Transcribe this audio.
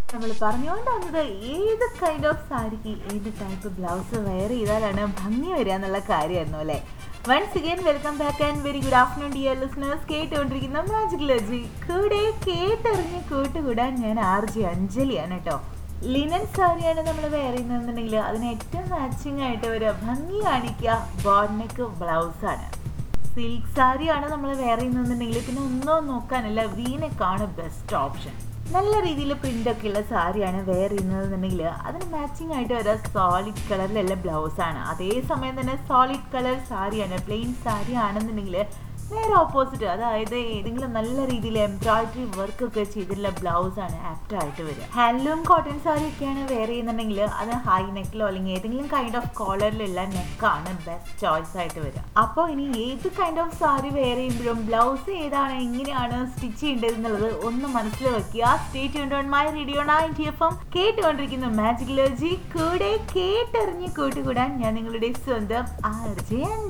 നമ്മൾ പറഞ്ഞുകൊണ്ട് വന്നത് ഏത് കൈൻഡ് ഓഫ് സാരിക്ക് ഏത് ടൈപ്പ് ബ്ലൗസ് വെയർ ചെയ്താലാണ് ഭംഗി വരിക എന്നുള്ള കാര്യമായിരുന്നു അല്ലേ once again welcome back and very good afternoon dear listeners കേട്ടുകൊണ്ടിരിക്കുന്ന മാജിക് ലജി കൂടെ കേട്ടറിഞ്ഞ് കൂട്ടുകൂടാൻ ഞാൻ ആർ ജി അഞ്ജലിയാണ് കേട്ടോ ലിനൻ സാരിയാണ് നമ്മൾ വെയർ ചെയ്യുന്നതെന്നുണ്ടെങ്കിൽ അതിന് ഏറ്റവും മാച്ചിങ് ആയിട്ട് വരിക ഭംഗി കാണിക്കുക ബോഡ്നെക്ക് ബ്ലൗസാണ് സിൽക്ക് സാരിയാണ് നമ്മൾ വെയർ ചെയ്യുന്നതെന്നുണ്ടെങ്കിൽ പിന്നെ ഒന്നും നോക്കാനല്ല വീനെക്കാണ് ബെസ്റ്റ് ഓപ്ഷൻ നല്ല രീതിയിൽ പ്രിൻ്റൊക്കെ ഉള്ള സാരിയാണ് വെയർ ചെയ്യുന്നതെന്നുണ്ടെങ്കിൽ അതിന് മാച്ചിങ് ആയിട്ട് വരാൻ സോളിഡ് കളറിലുള്ള ബ്ലൗസാണ് അതേസമയം തന്നെ സോളിഡ് കളർ സാരിയാണ് പ്ലെയിൻ സാരി ആണെന്നുണ്ടെങ്കിൽ നേരെ ഓപ്പോസിറ്റ് അതായത് ഏതെങ്കിലും നല്ല രീതിയിൽ എംബ്രോയിഡറി വർക്ക് ഒക്കെ ചെയ്തിട്ടുള്ള ബ്ലൗസ് ആണ് ആപ്റ്റ് ആയിട്ട് വരിക ഹാൻഡ്ലൂം കോട്ടൺ സാരി ഒക്കെയാണ് വെയർ ചെയ്യുന്നുണ്ടെങ്കിൽ അത് ഹൈ നെക്കിലോ അല്ലെങ്കിൽ ഏതെങ്കിലും കൈൻഡ് ഓഫ് കോളറിലുള്ള നെക്കാണ് ബെസ്റ്റ് ചോയ്സ് ആയിട്ട് വരിക അപ്പോൾ ഇനി ഏത് കൈൻഡ് ഓഫ് സാരി വെയർ ചെയ്യുമ്പോഴും ബ്ലൗസ് ഏതാണ് എങ്ങനെയാണ് സ്റ്റിച്ച് ചെയ്യേണ്ടത് എന്നുള്ളത് ഒന്ന് മനസ്സിൽ വെക്കുക state on my radio ninety F M കേട്ടുകൊണ്ടിരിക്കുന്ന മാജിക് ലോജി കൂടെ കേട്ടറിഞ്ഞ് കൂട്ടുകൂടാൻ ഞാൻ നിങ്ങളുടെ സ്വന്തം ആർ ജെ